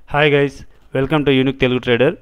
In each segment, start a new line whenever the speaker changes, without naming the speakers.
hi guys welcome to unique Telugu trader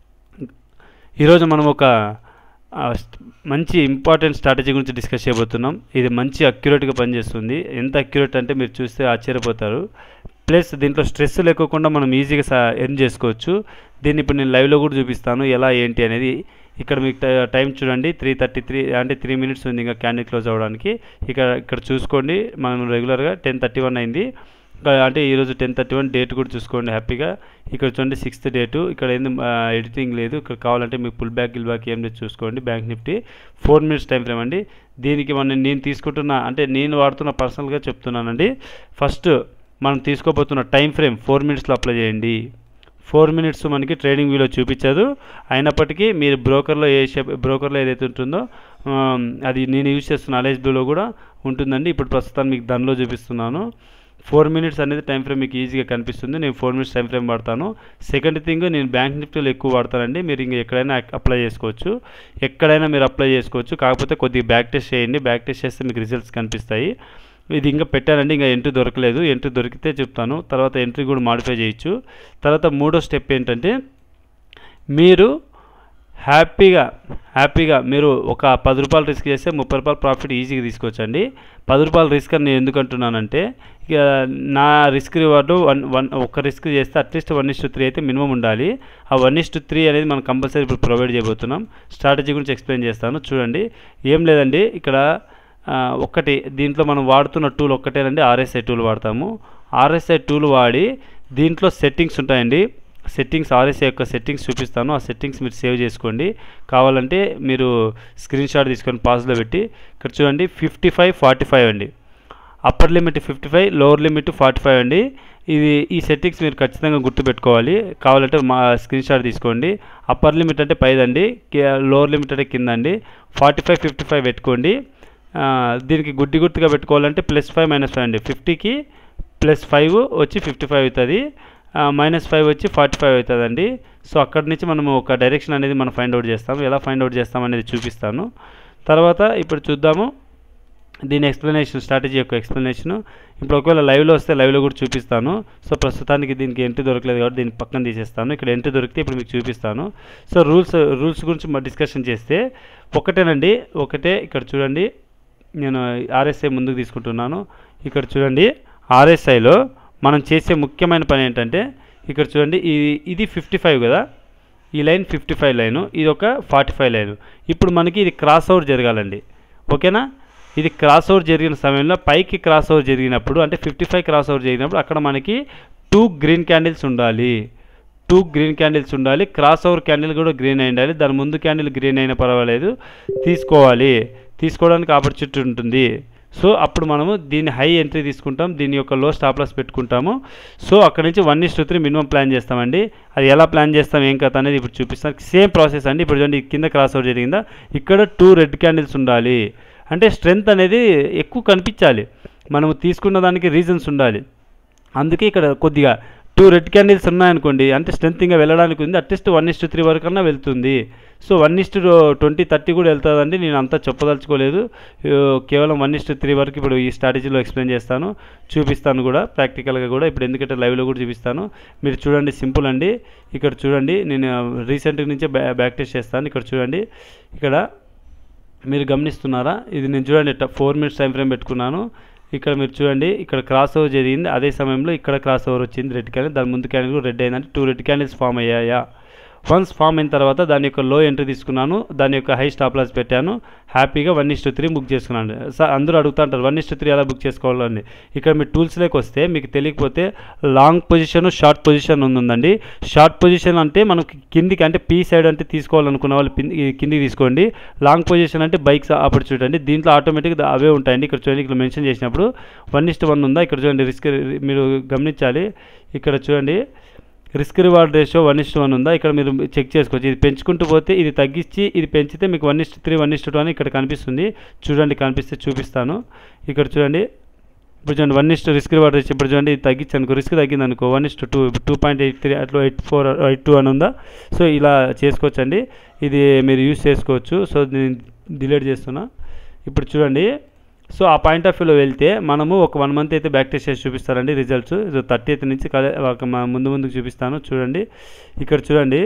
ఈరోజు మనం ఒక ఆ, స్ట్- మంచి ఇంపార్టెంట్ స్ట్రాటజీ గురించి డిస్కస్ చేయబోతున్నాం ఇది మంచి అక్యురేట్గా పనిచేస్తుంది ఎంత అక్యురేట్ అంటే మీరు చూస్తే ఆశ్చర్యపోతారు ప్లస్ దీంట్లో స్ట్రెస్ లేకోకుండా మనం ఈజీగా సా ఎర్న్ చేసుకోవచ్చు దీన్ని ఇప్పుడు నేను లైవ్లో కూడా చూపిస్తాను ఎలా ఏంటి అనేది ఇక్కడ మీకు టై- టైం చూడండి త్రీ థర్టీ త్రీ అంటే త్రీ మినిట్స్ ఉంది ఇంకా క్యాండిల్ క్లోజ్ అవ్వడానికి ఇక్కడ ఇక్కడ చూసుకోండి మనం రెగ్యులర్గా టెన్ థర్టీ వన్ అయింది ఇంకా అంటే ఈరోజు టెన్ థర్టీ వన్ డేట్ కూడా చూసుకోండి హ్యాపీగా ఇక్కడ చూడండి సిక్స్త్ డేటు ఇక్కడ ఏంది ఎడిటింగ్ లేదు ఇక్కడ కావాలంటే మీకు పుల్ బ్యాక్ గిల్ బ్యాక్ ఏం లేదు చూసుకోండి bank Nifty four minutes time frame అండి దీనికి మనం నేను తీసుకుంటున్న అంటే నేను వాడుతున్న పర్సనల్గా చెప్తున్నానండి ఫస్ట్ మనం తీసుకోబోతున్న టైం ఫ్రేమ్ ఫోర్ మినిట్స్లో అప్లై చేయండి ఫోర్ మినిట్స్ మనకి ట్రేడింగ్ వ్యూలో చూపించదు అయినప్పటికీ మీరు బ్రోకర్లో ఏ షేప్ బ్రోకర్లో ఏదైతే ఉంటుందో ఆమ్, అది నేను యూజ్ చేస్తున్న అలైజ్ బ్లూలో కూడా ఉంటుందండి ఇప్పుడు ప్రస్తుతం మీకు దానిలో చూపిస్తున్నాను ఫోర్ మినిట్స్ అనేది టైం ఫ్రేమ్ మీకు ఈజీగా కనిపిస్తుంది నేను ఫోర్ మినిట్స్ టైం ఫ్రేమ్ వాడతాను సెకండ్ థింగ్ నేను బ్యాంక్ నిఫ్టీలో ఎక్కువ వాడతానండి మీరు ఇంకా ఎక్కడైనా అప్లై చేసుకోవచ్చు ఎక్కడైనా మీరు అప్లై చేసుకోవచ్చు కాకపోతే కొద్దిగా బ్యాక్ టెస్ట్ చేయండి బ్యాక్ టెస్ట్ చేస్తే మీకు రిజల్ట్స్ కనిపిస్తాయి ఇది ఇంకా పెట్టానండి ఇంకా ఎంట్రీ దొరకలేదు ఎంట్రీ దొరికితే చెప్తాను తర్వాత ఎంట్రీ కూడా మాడిఫై చేయొచ్చు తర్వాత మూడో స్టెప్ ఏంటంటే మీరు హ్యాపీగా హ్యాపీగా మీరు ఒక పది రూపాయలు రిస్క్ చేస్తే ముప్పై రూపాయలు ప్రాఫిట్ ఈజీగా తీసుకోవచ్చండి పది రూపాయలు రిస్క్ అని నేను ఎందుకు అంటున్నానంటే ఇక నా రిస్క్ రివార్డు వన్ వన్ ఒక రిస్క్ చేస్తే at least one is to three అయితే మినిమం ఉండాలి ఆ వన్ ఇస్ టు త్రీ అనేది మనం కంపల్సరీ ఇప్పుడు ప్రొవైడ్ చేయబోతున్నాం స్ట్రాటజీ గురించి ఎక్స్ప్లెయిన్ చేస్తాను చూడండి ఏం లేదండి ఇక్కడ ఆ, ఒక్కటి దీంట్లో మనం వాడుతున్న టూల్ ఒక్కటేనండి ఆర్ఎస్ఐ టూల్ వాడతాము ఆర్ఎస్ఐ టూల్ వాడి దీంట్లో సెట్టింగ్స్ ఉంటాయండి సెట్టింగ్స్ ఆర్ఎస్ఐ యొక్క సెట్టింగ్స్ చూపిస్తాను ఆ సెట్టింగ్స్ మీరు సేవ్ చేసుకోండి కావాలంటే మీరు స్క్రీన్ షాట్ తీసుకొని పాస్లో పెట్టి ఇక్కడ చూడండి ఫిఫ్టీ ఫైవ్ ఫార్టీ ఫైవ్ అండి upper limit fifty five lower limit forty five అండి ఇది ఈ సెట్టింగ్స్ మీరు ఖచ్చితంగా గుర్తుపెట్టుకోవాలి కావాలంటే మా స్క్రీన్ షాట్ తీసుకోండి అప్పర్ లిమిట్ అంటే పైదండి లోవర్ లిమిట్ అంటే కింద అండి ఫార్టీ ఫైవ్ ఫిఫ్టీ ఫైవ్ పెట్టుకోండి ఆ, దీనికి గుడ్డి గుర్తుగా పెట్టుకోవాలంటే ప్లస్ ఫైవ్ మైనస్ ఫైవ్ అండి ఫిఫ్టీకి ప్లస్ ఫైవ్ వచ్చి ఫిఫ్టీ ఫైవ్ అవుతుంది మైనస్ ఫైవ్ వచ్చి ఫార్టీ ఫైవ్ అవుతుందండి సో అక్కడి నుంచి మనం ఒక డైరెక్షన్ అనేది మనం ఫైండ్ అవుట్ చేస్తాం ఎలా ఫైండ్ అవుట్ చేస్తాం అనేది చూపిస్తాను తర్వాత ఇప్పుడు చూద్దాము దీని ఎక్స్ప్లెనేషన్ స్ట్రాటజీ యొక్క ఎక్స్ప్లెనేషన్ ఇప్పుడు ఒకవేళ లైవ్లో వస్తే లైవ్లో కూడా చూపిస్తాను సో ప్రస్తుతానికి దీనికి ఎంట్రీ దొరకలేదు కాబట్టి దీన్ని పక్కన తీసేస్తాను ఇక్కడ ఎంట్రీ దొరికితే ఇప్పుడు మీకు చూపిస్తాను సో రూల్స్ రూల్స్ గురించి మా డిస్కషన్ చేస్తే ఒకటేనండి ఒకటే ఇక్కడ చూడండి నేను ఆర్ఎస్ఐ ముందుకు తీసుకుంటున్నాను ఇక్కడ చూడండి ఆర్ఎస్ఐలో మనం చేసే ముఖ్యమైన పని ఏంటంటే ఇక్కడ చూడండి ఇది ఇది ఫిఫ్టీ ఫైవ్ కదా ఈ లైన్ ఫిఫ్టీ ఫైవ్ లైను ఇది ఒక ఫార్టీ ఫైవ్ లైను ఇప్పుడు మనకి ఇది క్రాస్ ఓవర్ జరగాలండి ఓకేనా ఇది క్రాస్ ఓవర్ జరిగిన సమయంలో పైకి క్రాస్ ఓవర్ జరిగినప్పుడు అంటే ఫిఫ్టీ ఫైవ్ క్రాస్ ఓవర్ జరిగినప్పుడు అక్కడ మనకి టూ గ్రీన్ క్యాండిల్స్ ఉండాలి టూ గ్రీన్ క్యాండిల్స్ ఉండాలి క్రాస్ ఓవర్ క్యాండిల్ కూడా గ్రీన్ అయి ఉండాలి దాని ముందు క్యాండిల్ గ్రీన్ అయినా పర్వాలేదు తీసుకోవాలి తీసుకోవడానికి ఆపర్చునిటీ ఉంటుంది సో అప్పుడు మనము దీన్ని హై ఎంట్రీ తీసుకుంటాం దీని యొక్క లో స్టాప్ లాస్ పెట్టుకుంటాము సో అక్కడ నుంచి one is to three minimum plan చేస్తామండి అది ఎలా ప్లాన్ చేస్తాం ఏం కథ అనేది ఇప్పుడు చూపిస్తాను సేమ్ ప్రాసెస్ అండి ఇప్పుడు చూడండి కింద క్రాస్ ఓవర్ జరిగిందా ఇక్కడ టూ రెడ్ క్యాండిల్స్ ఉండాలి అంటే స్ట్రెంగ్త్ అనేది ఎక్కువ కనిపించాలి మనము తీసుకున్న దానికి రీజన్స్ ఉండాలి అందుకే ఇక్కడ కొద్దిగా టూ రెడ్ క్యాండిల్స్ ఉన్నాయనుకోండి అంటే స్ట్రెంత్ ఇంకా వెళ్ళడానికి ఉంది at least one is to three వరకు అన్నా వెళ్తుంది so one is to twenty thirty కూడా వెళ్తుందండి నేను అంతా చెప్పదలుచుకోలేదు ఆ, కేవలం వన్ ఇస్ టు త్రీ వరకు ఇప్పుడు ఈ స్ట్రాటజీలో ఎక్స్ప్లెయిన్ చేస్తాను చూపిస్తాను కూడా ప్రాక్టికల్గా కూడా ఇప్పుడు ఎందుకంటే లైవ్లో కూడా చూపిస్తాను మీరు చూడండి సింపుల్ అండి ఇక్కడ చూడండి నేను రీసెంట్ నుంచే బ్యా బ్యాక్ టెస్ట్ చేస్తాను ఇక్కడ చూడండి ఇక్కడ మీరు గమనిస్తున్నారా ఇది నేను చూడండి ఫోర్ మినిట్స్ టైం ఫ్రేమ్ పెట్టుకున్నాను ఇక్కడ మీరు చూడండి ఇక్కడ క్రాస్ ఓవర్ జరిగింది అదే సమయంలో ఇక్కడ క్రాస్ ఓవర్ వచ్చింది రెడ్ క్యాండిల్ దాని ముందు క్యాండిల్ కూడా రెడ్ అయిందంటే టూ రెడ్ క్యాండిల్స్ ఫామ్ అయ్యాయా వన్స్ ఫామ్ అయిన తర్వాత దాని యొక్క లో ఎంట్రీ తీసుకున్నాను దాని యొక్క హై స్టాప్ లాస్ పెట్టాను హ్యాపీగా వన్ ఇస్ త్రీ బుక్ చేసుకున్నాను సార్ అందరూ అడుగుతా ఉంటారు వన్ ఇస్ త్రీ ఎలా బుక్ చేసుకోవాలని ఇక్కడ మీ టూల్స్లోకి వస్తే మీకు తెలియకపోతే లాంగ్ పొజిషన్ షార్ట్ పొజిషన్ ఉందండి షార్ట్ పొజిషన్ అంటే మనకి కిందికి అంటే పీ సైడ్ అంటే తీసుకోవాలనుకున్న వాళ్ళు పిన్- ఈ కిందికి తీసుకోండి లాంగ్ పొజిషన్ అంటే బైక్స్ ఆపర్చునిటీ అండి దీంట్లో ఆటోమేటిక్గా అవే ఉంటాయండి ఇక్కడ చూడండి ఇక్కడ మెన్షన్ చేసినప్పుడు వన్ ఇస్ట్ వన్ ఉందా ఇక్కడ చూడండి రిస్క్ మీరు గమనించాలి ఇక్కడ చూడండి risk reward ratio one is to one ఉందా ఇక్కడ మీరు చెక్ చేసుకోవచ్చు ఇది పెంచుకుంటూ పోతే ఇది తగ్గించి ఇది పెంచితే మీకు one is to three one is to two అని ఇక్కడ కనిపిస్తుంది చూడండి కనిపిస్తే చూపిస్తాను ఇక్కడ చూడండి ఇప్పుడు చూడండి one is to risk reward ratio ఇప్పుడు చూడండి ఇది తగ్గించి అనుకో రిస్క్ తగ్గింది అనుకో one is to two two point eight three అట్లా ఎయిట్ ఫోర్ ఎయిట్ టూ అని ఉందా సో ఇలా చేసుకోవచ్చండి ఇది మీరు యూస్ చేసుకోవచ్చు సో నేను డిలీట్ చేస్తున్నా ఇప్పుడు చూడండి సో ఆ పాయింట్ ఆఫ్ వ్యూలో వెళ్తే మనము ఒక వన్ మంత్ అయితే బ్యాక్ టెస్ట్ చేసి చూపిస్తారండి రిజల్ట్స్ థర్టీ ఎయిత్ నుంచి కలే ఒక మ- ముందు ముందుకు చూపిస్తాను చూడండి ఇక్కడ చూడండి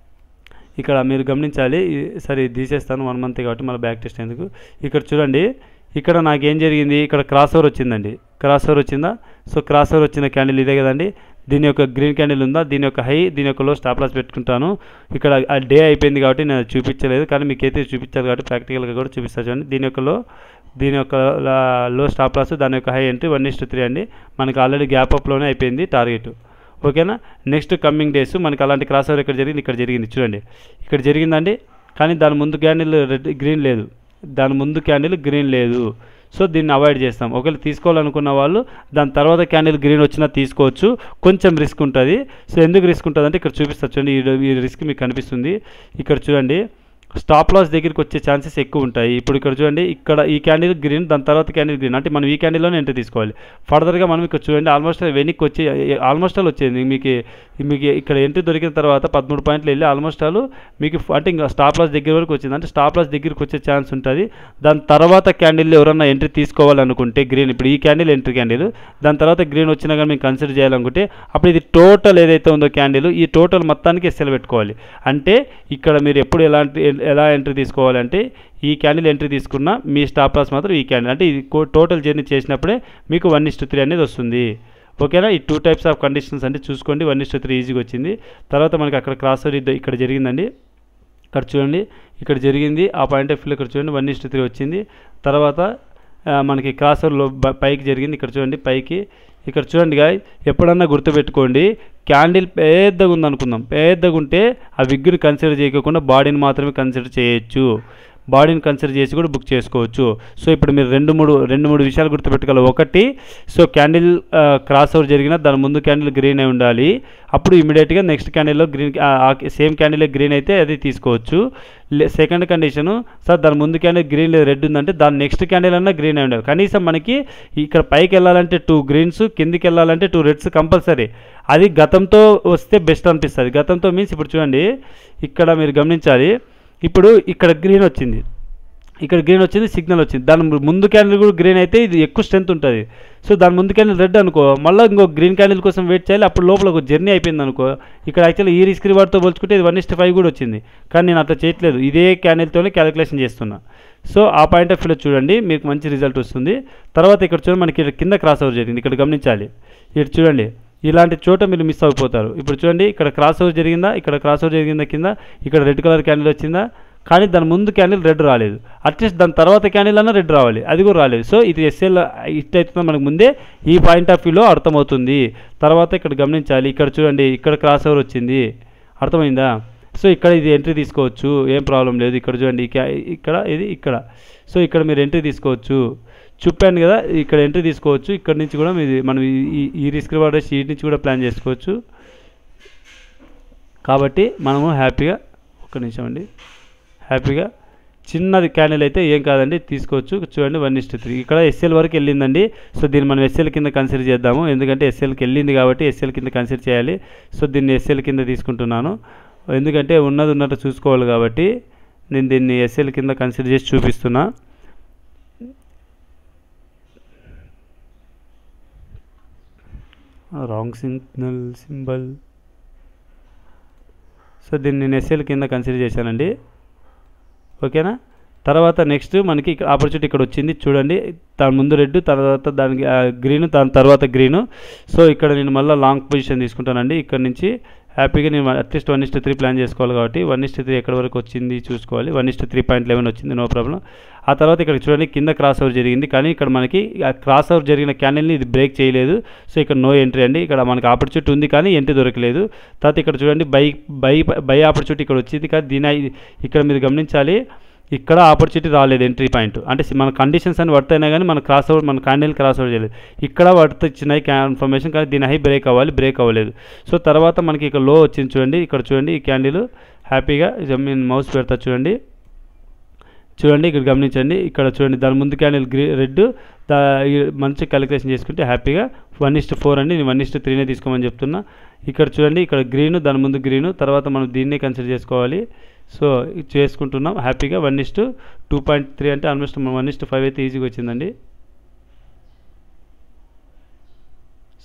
ఇక్కడ మీరు గమనించాలి ఈ- సరే ఇది తీసేస్తాను వన్ మంత్ కాబట్టి మళ్ళీ బ్యాక్ టెస్ట్ ఎందుకు ఇక్కడ చూడండి ఇక్కడ నాకు ఏం జరిగింది ఇక్కడ క్రాస్ ఓవర్ వచ్చిందండి క్రాస్ ఓవర్ వచ్చిందా సో క్రాస్ ఓవర్ వచ్చిన క్యాండిల్ ఇదే కదండి దీని యొక్క గ్రీన్ క్యాండిల్ ఉందా దీని యొక్క హై దీని యొక్క లో స్టాప్ లాస్ పెట్టుకుంటాను ఇక్కడ ఆ డే అయిపోయింది కాబట్టి నేను అది చూపించలేదు కానీ మీకు అయితే చూపించాలి కాబట్టి ప్రాక్టికల్గా కూడా చూపిస్తాను చూడండి దీని యొక్క లో దీని యొక్క లో స్టాప్ లాస్ దాని యొక్క high entry one is three అండి మనకి ఆల్రెడీ గ్యాప్ అప్లోనే అయిపోయింది టార్గెట్ ఓకేనా నెక్స్ట్ కమింగ్ డేస్ మనకి అలాంటి క్రాస్ ఓవర్ ఇక్కడ జరిగింది ఇక్కడ జరిగింది చూడండి ఇక్కడ జరిగిందండి కానీ దాని ముందు క్యాండిల్ రెడ్ గ్రీన్ లేదు దాని ముందు క్యాండిల్ గ్రీన్ లేదు సో దీన్ని అవాయిడ్ చేస్తాం ఒకవేళ తీసుకోవాలనుకున్న వాళ్ళు దాని తర్వాత క్యాండిల్ గ్రీన్ వచ్చినా తీసుకోవచ్చు కొంచెం రిస్క్ ఉంటుంది సో ఎందుకు రిస్క్ ఉంటుంది అంటే ఇక్కడ చూపిస్తా చూడండి ఈ- ఈ రిస్క్ మీకు కనిపిస్తుంది ఇక్కడ చూడండి స్టాప్ లాస్ దగ్గరికి వచ్చే ఛాన్సెస్ ఎక్కువ ఉంటాయి ఇప్పుడు ఇక్కడ చూడండి ఇక్కడ ఈ క్యాండిల్ గ్రీన్ దాని తర్వాత క్యాండిల్ గ్రీన్ అంటే మనం ఈ క్యాండిల్లోనే ఎంట్రీ తీసుకోవాలి ఫర్దర్గా మనం ఇక్కడ చూడండి ఆల్మోస్ట్ వెనక్కి వచ్చి ఆల్మోస్ట్ ఆల్ వచ్చేది మీకు మీకు ఇక్కడ ఎంట్రీ దొరికిన తర్వాత పదమూడు పాయింట్లు వెళ్ళి ఆల్మోస్ట్ ఆల్ మీకు అంటే ఇంకా స్టాప్ లాస్ దగ్గర వరకు వచ్చింది అంటే స్టాప్ లాస్ దగ్గరికి వచ్చే ఛాన్స్ ఉంటుంది దాని తర్వాత క్యాండిల్ ఎవరన్నా ఎంట్రీ తీసుకోవాలనుకుంటే గ్రీన్ ఇప్పుడు ఈ క్యాండిల్ ఎంట్రీ క్యాండిల్ దాని తర్వాత గ్రీన్ వచ్చినా కానీ మేము కన్సిడర్ చేయాలనుకుంటే అప్పుడు ఇది టోటల్ ఏదైతే ఉందో క్యాండిల్ ఈ టోటల్ మొత్తానికి ఎస్ఎల్ పెట్టుకోవాలి అంటే ఇక్కడ మీరు ఎప్పుడు ఎలాంటి ఎలా ఎంట్రీ తీసుకోవాలంటే ఈ క్యాండిల్ ఎంట్రీ తీసుకున్న మీ స్టాప్ లాస్ మాత్రం ఈ క్యాండిల్ అంటే ఇది టోటల్ జర్నీ చేసినప్పుడే మీకు వన్ ఇస్ త్రీ అనేది వస్తుంది ఓకేనా ఈ టూ టైప్స్ ఆఫ్ కండిషన్స్ అంటే చూసుకోండి వన్ ఇస్ త్రీ ఈజీగా వచ్చింది తర్వాత మనకి అక్కడ క్రాస్ ఓవర్ ఇద్ద- ఇక్కడ జరిగిందండి ఇక్కడ చూడండి ఇక్కడ జరిగింది ఆ పాయింట్ ఆఫ్ వ్యూలో ఇక్కడ చూడండి వన్ ఇస్ త్రీ వచ్చింది తర్వాత ఆ, మనకి క్రాస్ ఓవర్లో బ- పైకి జరిగింది ఇక్కడ చూడండి పైకి ఇక్కడ చూడండి గాయ ఎప్పుడన్నా గుర్తుపెట్టుకోండి క్యాండిల్ పెద్దగా ఉందనుకుందాం పెద్దగా ఉంటే ఆ విగ్గుని కన్సిడర్ చేయకుండా బాడీని మాత్రమే కన్సిడర్ చేయొచ్చు బాడీని కన్సిడర్ చేసి కూడా బుక్ చేసుకోవచ్చు సో ఇప్పుడు మీరు రెండు మూడు రెండు మూడు విషయాలు గుర్తుపెట్టుకోవాలి ఒకటి సో క్యాండిల్ క్రాస్ ఓవర్ జరిగిన దాని ముందు క్యాండిల్ గ్రీన్ అయి ఉండాలి అప్పుడు ఇమీడియట్గా నెక్స్ట్ క్యాండిల్లో గ్రీన్ సేమ్ క్యాండిల్ గ్రీన్ అయితే అది తీసుకోవచ్చు సెకండ్ కండిషను సార్ దాని ముందు క్యాండిల్ గ్రీన్ లేదు రెడ్ ఉందంటే దాని నెక్స్ట్ క్యాండిల్ అన్నా గ్రీన్ అయి ఉండాలి కనీసం మనకి ఇక్కడ పైకి వెళ్ళాలంటే టూ గ్రీన్స్ కిందికి వెళ్ళాలంటే టూ రెడ్స్ కంపల్సరీ అది గతంతో వస్తే బెస్ట్ అనిపిస్తుంది గతంతో మీన్స్ ఇప్పుడు చూడండి ఇక్కడ మీరు గమనించాలి ఇప్పుడు ఇక్కడ గ్రీన్ వచ్చింది ఇక్కడ గ్రీన్ వచ్చింది సిగ్నల్ వచ్చింది దాని ము- ముందు క్యాండిల్ కూడా గ్రీన్ అయితే ఇది ఎక్కువ స్ట్రెంత్ ఉంటుంది సో దాని ముందు క్యాండిల్ రెడ్ అనుకో మళ్ళీ ఇంకో గ్రీన్ క్యాండిల్ కోసం వెయిట్ చేయాలి అప్పుడు లోపల ఒక జర్నీ అయిపోయింది అనుకో ఇక్కడ యాక్చువల్లీ ఈ రిస్క్ రివార్డ్తో పోల్చుకుంటే ఇది వన్ ఇస్ట్ ఫైవ్ కూడా వచ్చింది కానీ నేను అట్లా చేయట్లేదు ఇదే క్యాండిల్తోనే క్యాలిక్యులేషన్ చేస్తున్నా సో ఆ పాయింట్ ఆఫ్ వ్యూలో చూడండి మీకు మంచి రిజల్ట్ వస్తుంది తర్వాత ఇక్కడ చూడండి మనకి ఇక్కడ కింద క్రాస్ ఓవర్ జరిగింది ఇక్కడ గమనించాలి ఇక్కడ చూడండి ఇలాంటి చోట మీరు మిస్ అయిపోతారు ఇప్పుడు చూడండి ఇక్కడ క్రాస్ ఓవర్ జరిగిందా ఇక్కడ క్రాస్ ఓవర్ జరిగిందా కింద ఇక్కడ రెడ్ కలర్ క్యాండిల్ వచ్చిందా కానీ దాని ముందు క్యాండిల్ రెడ్ రాలేదు అట్లీస్ట్ దాని తర్వాత క్యాండిల్ అన్నా రెడ్ రావాలి అది కూడా రాలేదు సో ఇది ఎస్ఎల్ ఇట్ అవుతుందో మనకు ముందే ఈ పాయింట్ ఆఫ్ వ్యూలో అర్థమవుతుంది తర్వాత ఇక్కడ గమనించాలి ఇక్కడ చూడండి ఇక్కడ క్రాస్ ఓవర్ వచ్చింది అర్థమైందా సో ఇక్కడ ఇది ఎంట్రీ తీసుకోవచ్చు ఏం ప్రాబ్లం లేదు ఇక్కడ చూడండి ఈ క్యా- ఇక్కడ ఇది ఇక్కడ సో ఇక్కడ మీరు ఎంట్రీ తీసుకోవచ్చు చెప్పాను కదా ఇక్కడ ఎంట్రీ తీసుకోవచ్చు ఇక్కడ నుంచి కూడా మీది మనం ఈ- ఈ- ఈ రిస్క్ రివార్డ్ షీట్ నుంచి కూడా ప్లాన్ చేసుకోవచ్చు కాబట్టి మనము హ్యాపీగా ఒక్క నిమిషం అండి హ్యాపీగా చిన్నది క్యాండిల్ అయితే ఏం కాదండి తీసుకోవచ్చు చూడండి వన్ ఇస్ట్ త్రీ ఇక్కడ ఎస్ఎల్ వరకు వెళ్ళిందండి సో దీన్ని మనం ఎస్ఎల్ కింద కన్సిడర్ చేద్దాము ఎందుకంటే ఎస్ఎల్కి వెళ్ళింది కాబట్టి ఎస్ఎల్ కింద కన్సిడర్ చేయాలి సో దీన్ని ఎస్ఎల్ కింద తీసుకుంటున్నాను ఎందుకంటే ఉన్నది ఉన్నట్టు చూసుకోవాలి కాబట్టి నేను దీన్ని ఎస్ఎల్ కింద కన్సిడర్ చేసి చూపిస్తున్నా రాంగ్ సిగ్నల్ సింబల్ సో దీన్ని నేను ఎస్ఎల్ కింద కన్సిడర్ చేశానండి ఓకేనా తర్వాత నెక్స్ట్ మనకి ఇక్కడ ఆపర్చునిటీ ఇక్కడ వచ్చింది చూడండి దాని ముందు రెడ్ తర్వాత దానికి గ్రీన్ దాని తర్వాత గ్రీన్ సో ఇక్కడ నేను మళ్ళీ లాంగ్ పొజిషన్ తీసుకుంటానండి ఇక్కడ నుంచి హ్యాపీగా నేను at least one is to three plan చేసుకోవాలి కాబట్టి వన్ ఇస్ట్ త్రీ ఎక్కడి వరకు వచ్చింది చూసుకోవాలి one is to three point eleven వచ్చింది నో ప్రాబ్లం ఆ తర్వాత ఇక్కడ చూడండి కింద క్రాస్ ఓవర్ జరిగింది కానీ ఇక్కడ మనకి ఆ క్రాస్ ఓవర్ జరిగిన క్యాండిల్ని ఇది బ్రేక్ చేయలేదు సో ఇక్కడ నో ఎంట్రీ అండి ఇక్కడ మనకి ఆపర్చునిటీ ఉంది కానీ ఎంట్రీ దొరకలేదు తర్వాత ఇక్కడ చూడండి బై బై బై ఆపర్చునిటీ ఇక్కడ వచ్చింది కానీ దీని ఇక్కడ మీరు గమనించాలి ఇక్కడ ఆపర్చునిటీ రాలేదు ఎంట్రీ పాయింట్ అంటే మన కండిషన్స్ అని వర్త్ అయినా కానీ మన క్రాస్ ఓవర్ మన క్యాండిల్ క్రాస్ ఓవర్ చేయలేదు ఇక్కడ వర్త్ ఇచ్చినాయి ఇన్ఫర్మేషన్ కానీ దీని హై బ్రేక్ అవ్వాలి బ్రేక్ అవ్వలేదు సో తర్వాత మనకి ఇక్కడ లో వచ్చింది చూడండి ఇక్కడ చూడండి ఈ క్యాండిల్ హ్యాపీగా నేను మౌస్ పెడతా చూడండి చూడండి ఇక్కడ గమనించండి ఇక్కడ చూడండి దాని ముందు క్యాండిల్ గ్రీ రెడ్ దా ఈ మంచి క్యాలిక్యులేషన్ చేసుకుంటే హ్యాపీగా వన్ ఇస్ట్ ఫోర్ అండి నేను వన్ ఇస్ట్ త్రీనే తీసుకోమని చెప్తున్నా ఇక్కడ చూడండి ఇక్కడ గ్రీన్ దాని ముందు గ్రీన్ తర్వాత మనం దీన్నే కన్సిడర్ చేసుకోవాలి సో ఇది చేసుకుంటున్నాం హ్యాపీగా one is to two point three అంటే ఆల్మోస్ట్ వన్ ఇస్ట్ ఫైవ్ అయితే ఈజీగా వచ్చిందండి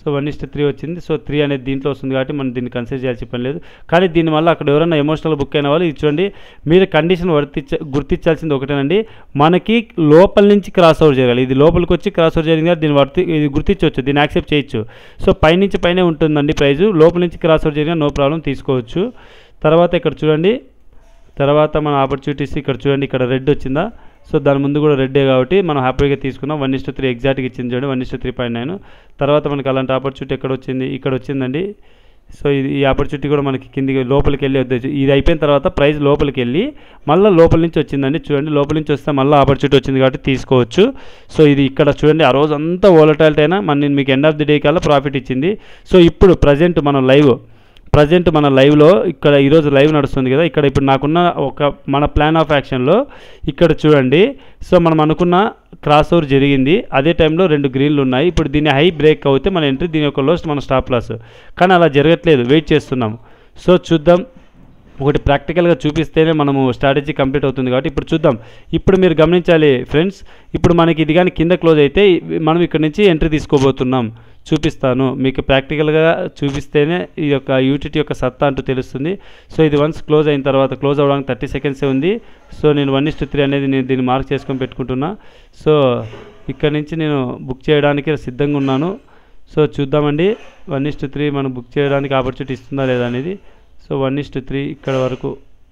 సో వన్ ఇస్ట్ త్రీ వచ్చింది సో త్రీ అనేది దీంట్లో వస్తుంది కాబట్టి మనం దీన్ని కన్సిడర్ చేయాల్సిన పని లేదు కానీ దీనివల్ల అక్కడ ఎవరైనా ఎమోషనల్ బుక్ అయిన వాళ్ళు ఇది చూడండి మీరు కండిషన్ వర్తించ గుర్తించాల్సింది ఒకటేనండి మనకి లోపల నుంచి క్రాస్ ఓవర్ చేయాలి ఇది లోపలికి వచ్చి క్రాస్ ఓవర్ జరిగింది కాబట్టి దీన్ని వర్తి ఇది గుర్తించవచ్చు దీన్ని యాక్సెప్ట్ చేయొచ్చు సో పైనుంచి పైనే ఉంటుందండి ప్రైజు లోపల నుంచి క్రాస్ ఓవర్ జరిగినా నో ప్రాబ్లం తీసుకోవచ్చు తర్వాత ఇక్కడ చూడండి తర్వాత మన ఆపర్చునిటీస్ ఇక్కడ చూడండి ఇక్కడ రెడ్ వచ్చిందా సో దాని ముందు కూడా రెడ్డే కాబట్టి మనం హ్యాపీగా తీసుకున్నాం వన్ ఇస్టు త్రీ ఎగ్జాక్ట్గా ఇచ్చింది చూడండి one is to three point nine తర్వాత మనకి అలాంటి ఆపర్చునిటీ ఎక్కడ వచ్చింది ఇక్కడ వచ్చిందండి సో ఇది ఈ ఆపర్చునిటీ కూడా మనకి కిందికి లోపలికి వెళ్ళి వద్ద- ఇది అయిపోయిన తర్వాత ప్రైస్ లోపలికి వెళ్ళి మళ్ళీ లోపల నుంచి వచ్చిందండి చూడండి లోపల నుంచి వస్తే మళ్ళీ ఆపర్చునిటీ వచ్చింది కాబట్టి తీసుకోవచ్చు సో ఇది ఇక్కడ చూడండి ఆ రోజు అంతా ఓలటాలిటీ అయినా మన నేను మీకు ఎండ్ ఆఫ్ ది డే కల్లా ప్రాఫిట్ ఇచ్చింది సో ఇప్పుడు ప్రజెంట్ మనం లైవ్ ప్రజెంట్ మన లైవ్లో ఇక్కడ ఈరోజు లైవ్ నడుస్తుంది కదా ఇక్కడ ఇప్పుడు నాకున్న ఒక మన ప్లాన్ ఆఫ్ యాక్షన్లో ఇక్కడ చూడండి సో మనం అనుకున్న క్రాస్ ఓవర్ జరిగింది అదే టైంలో రెండు గ్రీన్లు ఉన్నాయి ఇప్పుడు దీన్ని హై బ్రేక్ అవుతే మన ఎంట్రీ దీని యొక్క లోస్ట్ మన స్టాప్ లాస్ కానీ అలా జరగట్లేదు వెయిట్ చేస్తున్నాం సో చూద్దాం ఒకటి ప్రాక్టికల్గా చూపిస్తేనే మనము స్ట్రాటజీ కంప్లీట్ అవుతుంది కాబట్టి ఇప్పుడు చూద్దాం ఇప్పుడు మీరు గమనించాలి ఫ్రెండ్స్ ఇప్పుడు మనకి ఇది కానీ కింద క్లోజ్ అయితే మనం ఇక్కడ నుంచి ఎంట్రీ తీసుకోబోతున్నాం చూపిస్తాను మీకు ప్రాక్టికల్గా చూపిస్తేనే ఈ యొక్క యూటిటీ యొక్క సత్తా అంటూ తెలుస్తుంది సో ఇది వన్స్ క్లోజ్ అయిన తర్వాత క్లోజ్ అవ్వడానికి థర్టీ సెకండ్సే ఉంది సో నేను వన్ ఇస్ట్ త్రీ అనేది నేను దీన్ని మార్క్ చేసుకొని పెట్టుకుంటున్నా సో ఇక్కడ నుంచి నేను బుక్ చేయడానికి సిద్ధంగా ఉన్నాను సో చూద్దామండి వన్ ఇస్ట్ త్రీ మనం బుక్ చేయడానికి ఆపర్చునిటీ ఇస్తుందా లేదా అనేది సో వన్ ఇస్ట్ త్రీ ఇక్కడ వరకు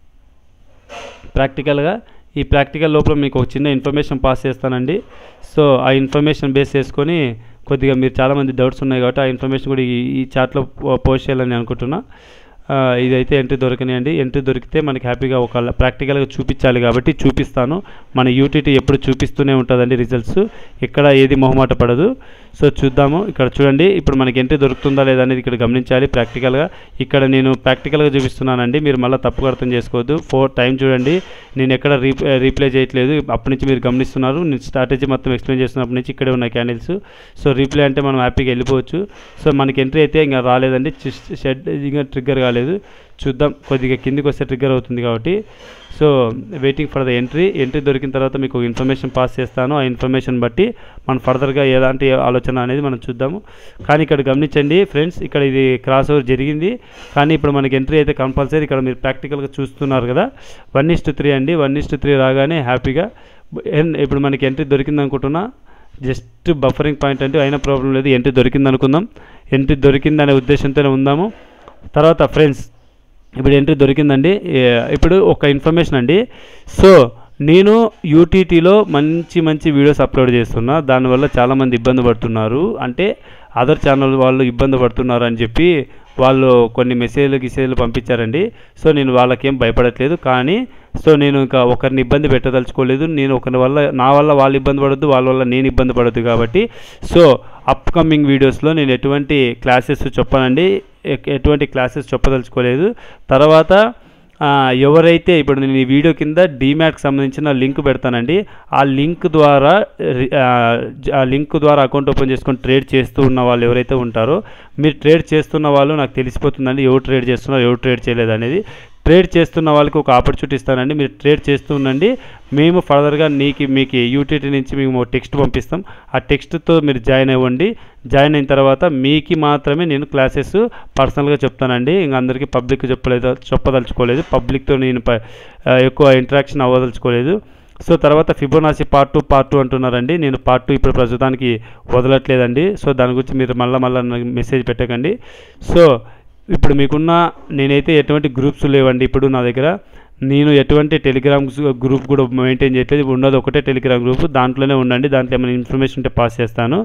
ప్రాక్టికల్గా ఈ ప్రాక్టికల్ లోపల మీకు ఒక చిన్న ఇన్ఫర్మేషన్ పాస్ చేస్తానండి సో ఆ ఇన్ఫర్మేషన్ బేస్ చేసుకొని కొద్దిగా మీరు చాలామంది డౌట్స్ ఉన్నాయి కాబట్టి ఆ ఇన్ఫర్మేషన్ కూడా ఈ ఈ చాట్లో పోస్ట్ చేయాలని అనుకుంటున్నా ఆ, ఇదైతే ఎంట్రీ దొరికినాయండి ఎంట్రీ దొరికితే మనకి హ్యాపీగా ఒక ప్రాక్టికల్గా చూపించాలి కాబట్టి చూపిస్తాను మన యూటీటీ ఎప్పుడు చూపిస్తూనే ఉంటుందండి రిజల్ట్స్ ఎక్కడ ఏది మొహమాట పడదు సో చూద్దాము ఇక్కడ చూడండి ఇప్పుడు మనకి ఎంట్రీ దొరుకుతుందా లేదా అనేది ఇక్కడ గమనించాలి ప్రాక్టికల్గా ఇక్కడ నేను ప్రాక్టికల్గా చూపిస్తున్నానండి మీరు మళ్ళీ తప్పుగా అర్థం చేసుకోవద్దు ఫోర్ టైం చూడండి నేను ఎక్కడ రీ రీప్లే చేయట్లేదు అప్పటి నుంచి మీరు గమనిస్తున్నారు నేను స్ట్రాటజీ మొత్తం ఎక్స్ప్లెయిన్ చేస్తున్నప్పటి నుంచి ఇక్కడే ఉన్నాయి క్యాండిల్స్ సో రీప్లే అంటే మనం హ్యాపీగా వెళ్ళిపోవచ్చు సో మనకి ఎంట్రీ అయితే ఇంకా రాలేదండి షెడ్ ఇంకా ట్రిగ్గర్ కాలేదు చూద్దాం కొద్దిగా కిందికి వస్తే ట్రిగ్గర్ అవుతుంది కాబట్టి so waiting for the entry entry దొరికిన తర్వాత మీకు ఇన్ఫర్మేషన్ పాస్ చేస్తాను ఆ ఇన్ఫర్మేషన్ బట్టి మనం ఫర్దర్గా ఎలాంటి ఆలోచన అనేది మనం చూద్దాము కానీ ఇక్కడ గమనించండి ఫ్రెండ్స్ ఇక్కడ ఇది క్రాస్ ఓవర్ జరిగింది కానీ ఇప్పుడు మనకి ఎంట్రీ అయితే కంపల్సరీ ఇక్కడ మీరు ప్రాక్టికల్గా చూస్తున్నారు కదా వన్ ఇస్ త్రీ అండి వన్ ఇస్ త్రీ రాగానే హ్యాపీగా ఎన్- ఇప్పుడు మనకి ఎంట్రీ దొరికింది అనుకుంటున్నా జస్ట్ బఫరింగ్ పాయింట్ అంటే అయినా ప్రాబ్లం లేదు ఎంట్రీ దొరికింది అనుకుందాం ఎంట్రీ దొరికింది అనే ఉద్దేశంతోనే ఉందాము తర్వాత ఫ్రెండ్స్ ఇప్పుడు ఎంట్రీ దొరికిందండి ఏ- ఇప్పుడు ఒక ఇన్ఫర్మేషన్ అండి సో నేను యూటీటీలో మంచి మంచి వీడియోస్ అప్లోడ్ చేస్తున్నా దానివల్ల చాలామంది ఇబ్బంది పడుతున్నారు అంటే అదర్ ఛానల్ వాళ్ళు ఇబ్బంది పడుతున్నారు అని చెప్పి వాళ్ళు కొన్ని మెసేజ్లు గిసేజ్లు పంపించారండి సో నేను వాళ్ళకేం భయపడట్లేదు కానీ సో నేను ఇంకా ఒకరిని ఇబ్బంది పెట్టదలుచుకోలేదు నేను ఒకరి వల్ల నా వల్ల వాళ్ళు ఇబ్బంది పడద్దు వాళ్ళ వల్ల నేను ఇబ్బంది పడద్దు కాబట్టి సో అప్కమింగ్ వీడియోస్లో నేను ఎటువంటి క్లాసెస్ చెప్పనండి ఎ- ఎటువంటి క్లాసెస్ చెప్పదలుచుకోలేదు తర్వాత ఆ, ఎవరైతే ఇప్పుడు నేను ఈ వీడియో కింద డీమ్యాట్కి సంబంధించిన లింక్ పెడతానండి ఆ లింక్ ద్వారా రి- ఆ, జ- ఆ లింక్ ద్వారా అకౌంట్ ఓపెన్ చేసుకొని ట్రేడ్ చేస్తూ ఉన్న వాళ్ళు ఎవరైతే ఉంటారో మీరు ట్రేడ్ చేస్తున్న వాళ్ళు నాకు తెలిసిపోతుందండి ఎవరు ట్రేడ్ చేస్తున్నారు ఎవరు ట్రేడ్ చేయలేదు అనేది ట్రేడ్ చేస్తున్న వాళ్ళకి ఒక ఆపర్చునిటీ ఇస్తానండి మీరు ట్రేడ్ చేస్తూ ఉండండి మేము ఫర్దర్గా నీకు మీకు యూటీటీ నుంచి మేము టెక్స్ట్ పంపిస్తాం ఆ టెక్స్ట్తో మీరు జాయిన్ అవ్వండి జాయిన్ అయిన తర్వాత మీకు మాత్రమే నేను క్లాసెస్ పర్సనల్గా చెప్తానండి ఇంకా అందరికీ పబ్లిక్ చెప్పలేదు చెప్పదలుచుకోలేదు పబ్లిక్తో నేను ప- ఆ, ఎక్కువ ఇంటరాక్షన్ అవ్వదలుచుకోలేదు సో తర్వాత Fibonacci part two part two అంటున్నారండి నేను పార్ట్ టూ ఇప్పుడు ప్రస్తుతానికి వదలట్లేదండి సో దాని గురించి మీరు మళ్ళీ మళ్ళీ నాకు మెసేజ్ పెట్టకండి సో ఇప్పుడు మీకున్న నేనైతే ఎటువంటి గ్రూప్స్ లేవండి ఇప్పుడు నా దగ్గర నేను ఎటువంటి టెలిగ్రామ్ గ్రూప్ కూడా మెయింటైన్ చేయట్లేదు ఇప్పుడు ఉన్నది ఒకటే టెలిగ్రామ్ గ్రూప్ దాంట్లోనే ఉండండి దాంట్లో ఏమైనా ఇన్ఫర్మేషన్ ఉంటే పాస్ చేస్తాను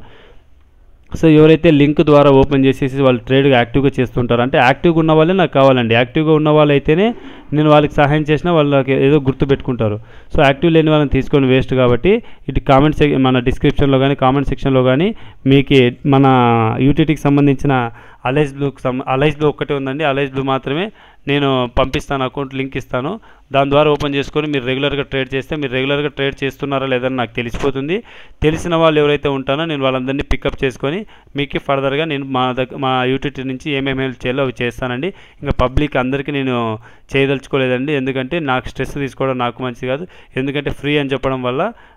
సో ఎవరైతే లింక్ ద్వారా ఓపెన్ చేసేసి వాళ్ళు ట్రేడ్గా యాక్టివ్గా చేస్తుంటారు అంటే యాక్టివ్గా ఉన్న వాళ్ళే నాకు కావాలండి యాక్టివ్గా ఉన్న వాళ్ళు అయితేనే నేను వాళ్ళకి సహాయం చేసినా వాళ్ళకి ఏదో గుర్తు పెట్టుకుంటారు సో యాక్టివ్ లేని వాళ్ళని తీసుకొని వేస్ట్ కాబట్టి ఇటు కామెంట్ సెక్ మన డిస్క్రిప్షన్లో కానీ కామెంట్ సెక్షన్లో కానీ మీకు మన యూటీటీకి సంబంధించిన అలైజ్ బ్లూకి సం అలైజ్ బ్లూ ఒక్కటే ఉందండి అలైజ్ బ్లూ మాత్రమే నేను పంపిస్తాను అకౌంట్ లింక్ ఇస్తాను దాని ద్వారా ఓపెన్ చేసుకొని మీరు రెగ్యులర్గా ట్రేడ్ చేస్తే మీరు రెగ్యులర్గా ట్రేడ్ చేస్తున్నారా లేదని నాకు తెలిసిపోతుంది తెలిసిన వాళ్ళు ఎవరైతే ఉంటారో నేను వాళ్ళందరినీ పికప్ చేసుకొని మీకు ఫర్దర్గా నేను మా దగ్గర మా యూటీటీ నుంచి ఏమేమి హెల్ప్ చేయాలో అవి చేస్తానండి ఇంకా పబ్లిక్ అందరికీ నేను చేయదలుచుకోలేదండి ఎందుకంటే నాకు స్ట్రెస్ తీసుకోవడం నాకు మంచిది కాదు ఎందుకంటే ఫ్రీ అని చెప్పడం వల్ల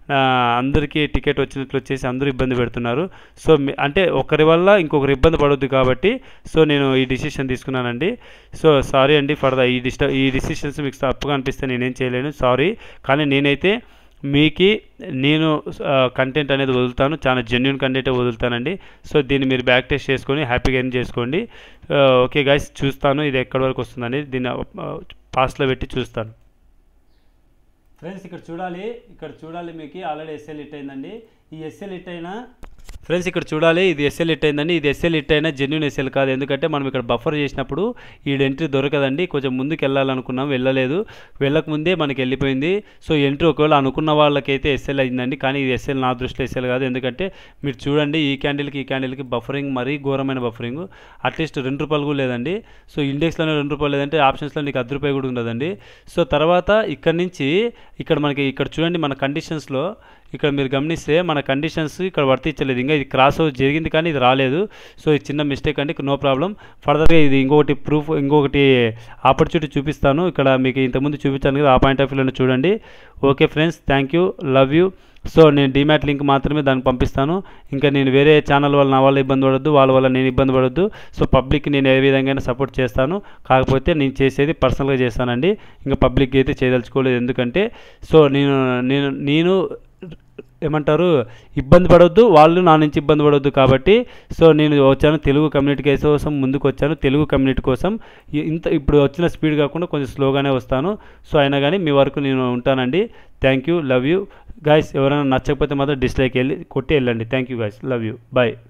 ఆ, అందరికీ టికెట్ వచ్చినట్లు వచ్చేసి అందరూ ఇబ్బంది పెడుతున్నారు సో మీ- అంటే ఒకరి వల్ల ఇంకొకరు ఇబ్బంది పడొద్దు కాబట్టి సో నేను ఈ డిసిషన్ తీసుకున్నానండి సో సారీ అండి ఫర్ ద ఈ డిస్ట ఈ డిసిషన్స్ మీకు తప్పుగా అనిపిస్తే నేనేం చేయలేను సారీ కానీ నేనైతే మీకు నేను కంటెంట్ అనేది వదులుతాను చాలా జెన్యున్ కంటెంట్ వదులుతానండి సో దీన్ని మీరు బ్యాక్ టెస్ట్ చేసుకొని హ్యాపీగా ఎన్ చేసుకోండి ఓకే గైస్ చూస్తాను ఇది ఎక్కడి వరకు వస్తుందని దీన్ని పాస్ట్లో పెట్టి చూస్తాను ఫ్రెండ్స్ ఇక్కడ చూడాలి ఇక్కడ చూడాలి మీకు ఆల్రెడీ ఎస్ఎల్ హిట్ అయిందండి ఈ ఎస్ఎల్ హిట్ అయినా ఫ్రెండ్స్ ఇక్కడ చూడాలి ఇది ఎస్ఎల్ హిట్ అయిందండి ఇది ఎస్ఎల్ హిట్ అయినా జెన్యున్ ఎస్ఎల్ కాదు ఎందుకంటే మనం ఇక్కడ బఫర్ చేసినప్పుడు ఈ ఎంట్రీ దొరకదండి కొంచెం ముందుకు వెళ్ళాలనుకున్నాం వెళ్ళలేదు వెళ్ళకముందే మనకి వెళ్ళిపోయింది సో ఎంట్రీ ఒకవేళ అనుకున్న వాళ్ళకైతే ఎస్ఎల్ అయిందండి కానీ ఇది ఎస్ఎల్ నా దృష్టిలో ఎస్ఎల్ కాదు ఎందుకంటే మీరు చూడండి ఈ క్యాండిల్కి ఈ క్యాండిల్కి బఫరింగ్ మరీ ఘోరమైన బఫరింగ్ అట్లీస్ట్ రెండు రూపాయలు కూడా లేదండి సో ఇండెక్స్లోనే రెండు రూపాయలు లేదంటే ఆప్షన్స్లో నీకు అర్ధ రూపాయి కూడా ఉండదండి సో తర్వాత ఇక్కడ నుంచి ఇక్కడ మనకి ఇక్కడ చూడండి మన కండిషన్స్లో ఇక్కడ మీరు గమనిస్తే మన కండిషన్స్ ఇక్కడ వర్తించలేదు ఇంకా ఇది క్రాస్ ఓవర్ జరిగింది కానీ ఇది రాలేదు సో ఇది చిన్న మిస్టేక్ అండి నో ప్రాబ్లం ఫర్దర్గా ఇది ఇంకొకటి ప్రూఫ్ ఇంకొకటి ఆపర్చునిటీ చూపిస్తాను ఇక్కడ మీకు ఇంతకుముందు చూపించాను కదా ఆ పాయింట్ ఆఫ్ వ్యూలో చూడండి okay friends thank you love you so నేను డిమాట్ లింక్ మాత్రమే దానికి పంపిస్తాను ఇంకా నేను వేరే ఛానల్ వల్ల నా వల్ల ఇబ్బంది పడొద్దు వాళ్ళ వల్ల నేను ఇబ్బంది పడొద్దు సో పబ్లిక్ నేను ఏ విధంగా సపోర్ట్ చేస్తాను కాకపోతే నేను చేసేది పర్సనల్గా చేస్తానండి ఇంకా పబ్లిక్ అయితే చేయదలుచుకోలేదు ఎందుకంటే సో నేను నేను నేను ఏమంటారు ఇబ్బంది పడొద్దు వాళ్ళు నా నుంచి ఇబ్బంది పడొద్దు కాబట్టి సో నేను వచ్చాను తెలుగు కమ్యూనిటీ కోసం ముందుకు వచ్చాను తెలుగు కమ్యూనిటీ కోసం ఇ- ఇంత ఇప్పుడు వచ్చిన స్పీడ్ కాకుండా కొంచెం స్లోగానే వస్తాను సో అయినా కానీ మీ వరకు నేను ఉంటానండి thank you love you guys ఎవరైనా నచ్చకపోతే మాత్రం డిస్లైక్ వెళ్ళి కొట్టి వెళ్ళండి thank you guys love you bye